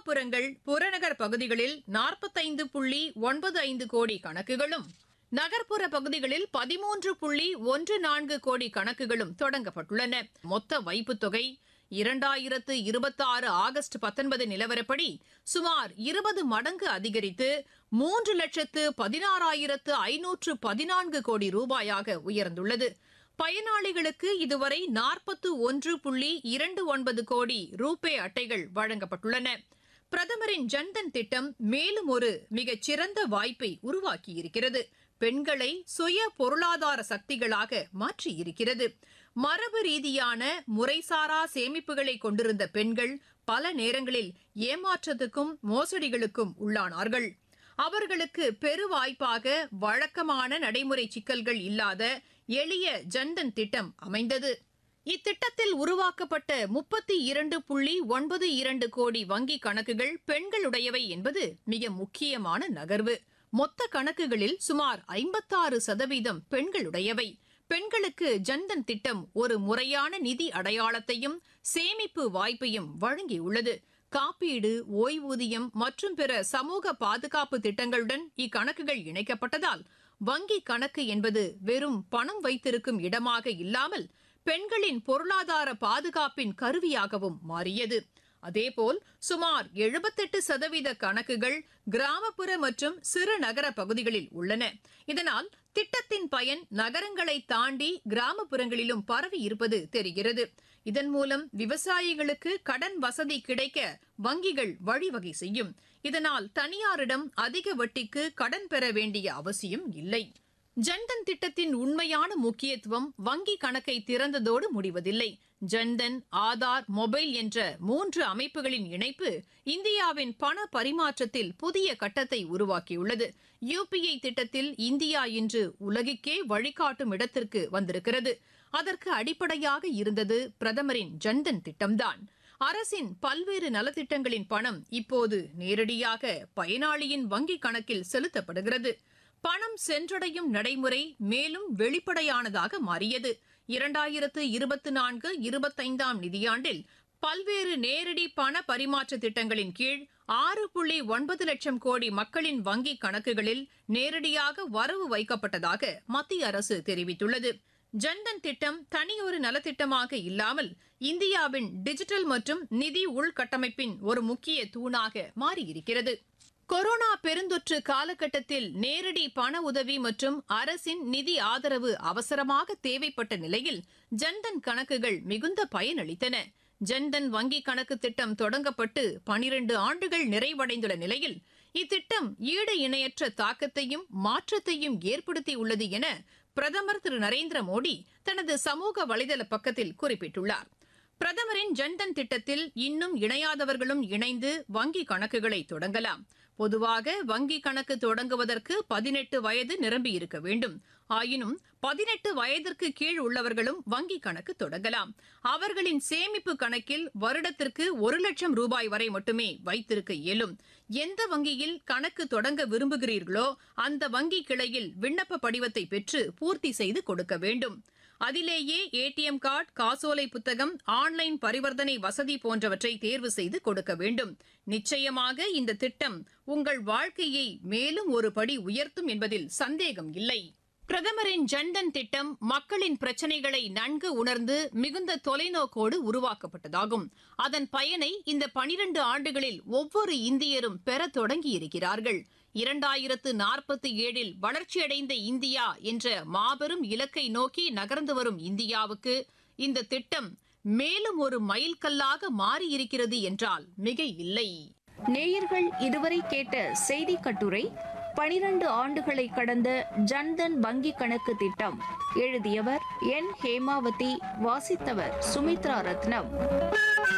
கிராமப்புறங்கள் புறநகர் பகுதிகளில் நாற்பத்தைந்து புள்ளி ஒன்பது ஐந்து கோடி கணக்குகளும் நகர்ப்புற பகுதிகளில் பதிமூன்று புள்ளி ஒன்று நான்கு கோடி கணக்குகளும் தொடங்கப்பட்டுள்ளன மொத்த வைப்புத் தொகை இரண்டாயிரத்து இருபத்தாறு ஆகஸ்ட் பத்தொன்பது நிலவரப்படி சுமார் இருபது மடங்கு அதிகரித்து மூன்று லட்சத்து பதினாறாயிரத்து ஐநூற்று பதினான்கு கோடி ரூபாயாக உயர்ந்துள்ளது பயனாளிகளுக்கு இதுவரை நாற்பத்து ஒன்று புள்ளி இரண்டு ஒன்பது கோடி ரூபே அட்டைகள் வழங்கப்பட்டுள்ளன பிரதமரின் ஜன்தன் திட்டம் மேலும் ஒரு மிகச்சிறந்த வாய்ப்பை உருவாக்கியிருக்கிறது பெண்களை சுய பொருளாதார சக்திகளாக மாற்றியிருக்கிறது மரபு ரீதியான முறைசாரா சேமிப்புகளை கொண்டிருந்த பெண்கள் பல நேரங்களில் ஏமாற்றத்துக்கும் மோசடிகளுக்கும் உள்ளானார்கள் அவர்களுக்கு பெருவாய்ப்பாக வழக்கமான நடைமுறை சிக்கல்கள் இல்லாத எளிய ஜன்தன் திட்டம் அமைந்தது இத்திட்டத்தில் உருவாக்கப்பட்ட முப்பத்தி இரண்டு புள்ளி ஒன்பது இரண்டு கோடி வங்கி கணக்குகள் பெண்களுடையவை என்பது மிக முக்கியமான நகர்வு மொத்த கணக்குகளில் சுமார் ஐம்பத்தாறு சதவீதம் பெண்களுடையவை பெண்களுக்கு ஜன்தன் திட்டம் ஒரு முறையான நிதி அடையாளத்தையும் சேமிப்பு வாய்ப்பையும் வழங்கியுள்ளது காப்பீடு ஓய்வூதியம் மற்றும் பிற சமூக பாதுகாப்பு திட்டங்களுடன் இக்கணக்குகள் இணைக்கப்பட்டதால் வங்கி கணக்கு என்பது வெறும் பணம் வைத்திருக்கும் இடமாக இல்லாமல் பெண்களின் பொருளாதார பாதுகாப்பின் கருவியாகவும் மாறியது அதேபோல் சுமார் எழுபத்தெட்டு சதவீத கணக்குகள் கிராமப்புற மற்றும் சிறு நகர பகுதிகளில் உள்ளன இதனால் திட்டத்தின் பயன் நகரங்களை தாண்டி கிராமப்புறங்களிலும் பரவி இருப்பது தெரிகிறது இதன் மூலம் விவசாயிகளுக்கு கடன் வசதி கிடைக்க வங்கிகள் வழிவகை செய்யும் இதனால் தனியாரிடம் அதிக வட்டிக்கு கடன் பெற வேண்டிய அவசியம் இல்லை ஜன்தன் திட்டத்தின் உண்மையான முக்கியத்துவம் வங்கி கணக்கை திறந்ததோடு முடிவதில்லை ஜன்தன் ஆதார் மொபைல் என்ற மூன்று அமைப்புகளின் இணைப்பு இந்தியாவின் பண பரிமாற்றத்தில் புதிய கட்டத்தை உருவாக்கியுள்ளது யுபிஐ திட்டத்தில் இந்தியா இன்று உலகிற்கே வழிகாட்டும் இடத்திற்கு வந்திருக்கிறது அதற்கு அடிப்படையாக இருந்தது பிரதமரின் ஜன்தன் திட்டம்தான் அரசின் பல்வேறு நலத்திட்டங்களின் பணம் இப்போது நேரடியாக பயனாளியின் வங்கிக் கணக்கில் செலுத்தப்படுகிறது பணம் சென்றடையும் நடைமுறை மேலும் வெளிப்படையானதாக மாறியது இரண்டாயிரத்து இருபத்தி நான்கு இருபத்தைந்தாம் நிதியாண்டில் பல்வேறு நேரடி பண பரிமாற்ற திட்டங்களின் கீழ் ஆறு புள்ளி ஒன்பது லட்சம் கோடி மக்களின் வங்கிக் கணக்குகளில் நேரடியாக வரவு வைக்கப்பட்டதாக மத்திய அரசு தெரிவித்துள்ளது ஜன்தன் திட்டம் தனியொரு நலத்திட்டமாக இல்லாமல் இந்தியாவின் டிஜிட்டல் மற்றும் நிதி உள்கட்டமைப்பின் ஒரு முக்கிய தூணாக மாறியிருக்கிறது கொரோனா பெருந்தொற்று காலகட்டத்தில் நேரடி பண உதவி மற்றும் அரசின் நிதி ஆதரவு அவசரமாக தேவைப்பட்ட நிலையில் ஜன்தன் கணக்குகள் மிகுந்த பயனளித்தன ஜன்தன் வங்கி கணக்கு திட்டம் தொடங்கப்பட்டு பனிரண்டு ஆண்டுகள் நிறைவடைந்துள்ள நிலையில் இத்திட்டம் ஈடு இணையற்ற தாக்கத்தையும் மாற்றத்தையும் ஏற்படுத்தியுள்ளது என பிரதமர் திரு நரேந்திர மோடி தனது சமூக வலைதள பக்கத்தில் குறிப்பிட்டுள்ளார் பிரதமரின் ஜன்தன் திட்டத்தில் இன்னும் இணையாதவர்களும் இணைந்து வங்கி கணக்குகளை தொடங்கலாம் பொதுவாக வங்கி கணக்கு தொடங்குவதற்கு பதினெட்டு வயது நிரம்பியிருக்க வேண்டும் ஆயினும் பதினெட்டு வயதிற்கு கீழ் உள்ளவர்களும் வங்கி கணக்கு தொடங்கலாம் அவர்களின் சேமிப்பு கணக்கில் வருடத்திற்கு ஒரு லட்சம் ரூபாய் வரை மட்டுமே வைத்திருக்க இயலும் எந்த வங்கியில் கணக்கு தொடங்க விரும்புகிறீர்களோ அந்த வங்கி கிளையில் விண்ணப்ப படிவத்தை பெற்று பூர்த்தி செய்து கொடுக்க வேண்டும் அதிலேயே ஏடிஎம் கார்டு காசோலை புத்தகம் ஆன்லைன் பரிவர்த்தனை வசதி போன்றவற்றை தேர்வு செய்து கொடுக்க வேண்டும் நிச்சயமாக இந்த திட்டம் உங்கள் வாழ்க்கையை மேலும் ஒரு படி உயர்த்தும் என்பதில் சந்தேகம் இல்லை பிரதமரின் ஜன்தன் திட்டம் மக்களின் பிரச்சனைகளை நன்கு உணர்ந்து மிகுந்த தொலைநோக்கோடு உருவாக்கப்பட்டதாகும் அதன் பயனை இந்த பனிரண்டு ஆண்டுகளில் ஒவ்வொரு இந்தியரும் பெற தொடங்கியிருக்கிறார்கள் இரண்டாயிரத்து நாற்பத்தி ஏழில் வளர்ச்சியடைந்த இந்தியா என்ற மாபெரும் இலக்கை நோக்கி நகர்ந்து வரும் இந்தியாவுக்கு இந்த திட்டம் மேலும் ஒரு மைல்கல்லாக மாறியிருக்கிறது என்றால் மிக இல்லை நேயர்கள் இதுவரை கேட்ட செய்தி கட்டுரை பனிரண்டு ஆண்டுகளை கடந்த ஜன்தன் வங்கி கணக்கு திட்டம் எழுதியவர் என் ஹேமாவதி வாசித்தவர் சுமித்ரா ரத்னம்